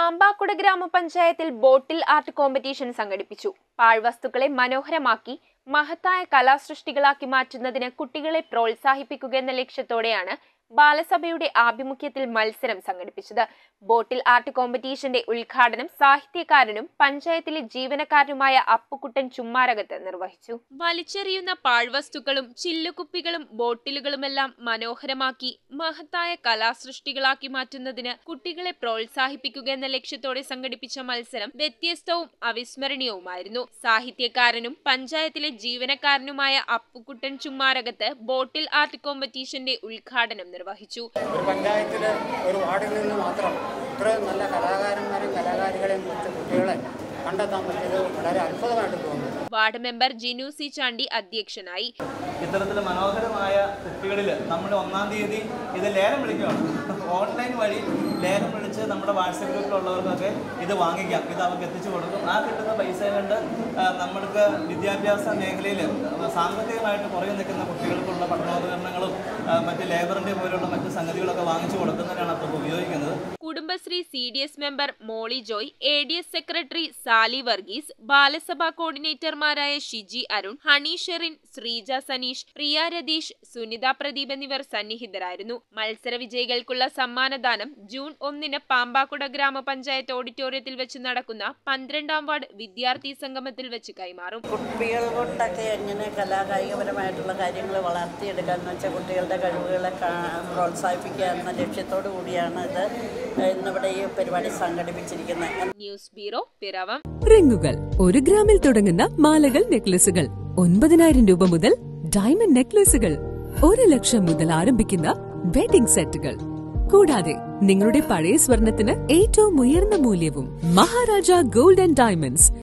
പാമ്പാക്കുട ഗ്രാമപഞ്ചായത്തിൽ bottle art competition സംഘടിപ്പിച്ചു പാഴ്വസ്തുക്കളെ മനോഹരമാക്കി മഹത്തായ കലാസൃഷ്ടികളാക്കി മാറ്റുന്നതിന് കുട്ടികളെ പ്രോത്സാഹിപ്പിക്കുക എന്ന ലക്ഷ്യത്തോടെയാണ് ബാലസഭയുടെ ആഭിമുഖ്യത്തിൽ മത്സരം സംഘടിപ്പിച്ചത് ബോട്ടിൽ ആർട്ട് കോമ്പറ്റീഷന്റെ ഉദ്ഘാടനം സാഹിത്യകാരനും പഞ്ചായത്തിലെ ജീവനക്കാരനുമായ അപ്പുക്കുട്ടൻ ചുമ്മാരകത്ത് നിർവഹിച്ചു വലിച്ചെറിയുന്ന പാഴ്വസ്തുക്കളും ചില്ലുകുപ്പികളും ബോട്ടിലുകളുമെല്ലാം മനോഹരമാക്കി മഹത്തായ കലാസൃഷ്ടികളാക്കി മാറ്റുന്നതിന് കുട്ടികളെ പ്രോത്സാഹിപ്പിക്കുക എന്ന ലക്ഷ്യത്തോടെ സംഘടിപ്പിച്ച മത്സരം വ്യത്യസ്തവും അവിസ്മരണീയവുമായിരുന്നു സാഹിത്യകാരനും പഞ്ചായത്തിലെ ജീവനക്കാരനുമായ അപ്പുക്കുട്ടൻ ചുമ്മാരകത്ത് ബോട്ടിൽ ആർട്ട് കോമ്പറ്റീഷന്റെ ഉദ്ഘാടനം നിർവഹിച്ചു ഒരു പഞ്ചായത്തിൽ ഒരു വാർഡിൽ നിന്ന് മാത്രം ഇത്രയും നല്ല കലാകാരന്മാരെയും കലാകാരികളെയും കുറിച്ച് കുട്ടികളെ കണ്ടെത്താൻ പറ്റിയത് വളരെ അത്ഭുതമായിട്ട് തോന്നുന്നു ward member Jinu C Chandy അധ്യക്ഷനായി ഇത്തരത്തിൽ മനോഹരമായ കുട്ടികളിൽ നമ്മൾ ഒന്നാം തീയതി ഇത് ലേലം വിളിക്കുകയാണ് ഓൺലൈൻ വഴി ലേലം വിളിച്ച് നമ്മുടെ വാട്സപ്പ് ഗ്രൂപ്പിലുള്ളവർക്കൊക്കെ ഇത് വാങ്ങിക്കാം ഇത് അവർക്ക് എത്തിച്ചു കൊടുക്കും ആ കിട്ടുന്ന പൈസ കൊണ്ട് ആ, നമ്മൾക്ക് വിദ്യാഭ്യാസ മേഖലയിൽ സാമ്പത്തികമായിട്ട് പുറകെ നിൽക്കുന്ന കുട്ടികൾക്കുള്ള പഠനോപകരണങ്ങളും ആ, മറ്റ് ലേബറിൻ്റെ പോലുള്ള മറ്റ് സംഗതികളൊക്കെ വാങ്ങിച്ചു കൊടുക്കുന്നതിനാണ് അപ്പോൾ ഉപയോഗിക്കുന്നത് Kudumbashree C D S member Molly Joy A D S secretary Sally Varghese Balasabha കോർഡിനേറ്റർമാരായ ഷിജി അരുൺ ഹണി ഷെറിൻ ശ്രീജ സനീഷ് പ്രിയ രതീഷ് സുനിത പ്രദീപ് എന്നിവർ സന്നിഹിതരായിരുന്നു മത്സര വിജയികൾക്കുള്ള സമ്മാനദാനം ജൂൺ ഒന്നിന് പാമ്പാക്കുട ഗ്രാമപഞ്ചായത്ത് ഓഡിറ്റോറിയത്തിൽ വെച്ച് നടക്കുന്ന പന്ത്രണ്ടാം വാർഡ് വിദ്യാർത്ഥി സംഗമത്തിൽ വെച്ച് കൈമാറും കുട്ടികൾ കൊണ്ടൊക്കെ എങ്ങനെ കലാകായികപരമായിട്ടുള്ള കാര്യങ്ങൾ വളർത്തിയെടുക്കുക എന്ന് വെച്ചാൽ കുട്ടികളുടെ കഴിവുകളെ കാ- പ്രോത്സാഹിപ്പിക്കുക എന്ന ലക്ഷ്യത്തോടു കൂടിയാണ് ഇത് ഇന്നിവിടെ ഈ പരിപാടി സംഘടിപ്പിച്ചിരിക്കുന്നത് ന്യൂസ് ബ്യൂറോ പിറവം റിങ്ങുകൾ ഒരു ഗ്രാമിൽ തുടങ്ങുന്ന മാലകൾ നെക്ലസുകൾ ഒൻപതിനായിരം രൂപ മുതൽ ഡയമണ്ട് നെക്ലസുകൾ ഒരു ലക്ഷം മുതൽ ആരംഭിക്കുന്ന വെഡിംഗ് സെറ്റുകൾ കൂടാതെ നിങ്ങളുടെ പഴയ സ്വർണത്തിന് ഏറ്റവും ഉയർന്ന മൂല്യവും മഹാരാജ ഗോൾഡ് ആൻഡ് ഡയമണ്ട്സ്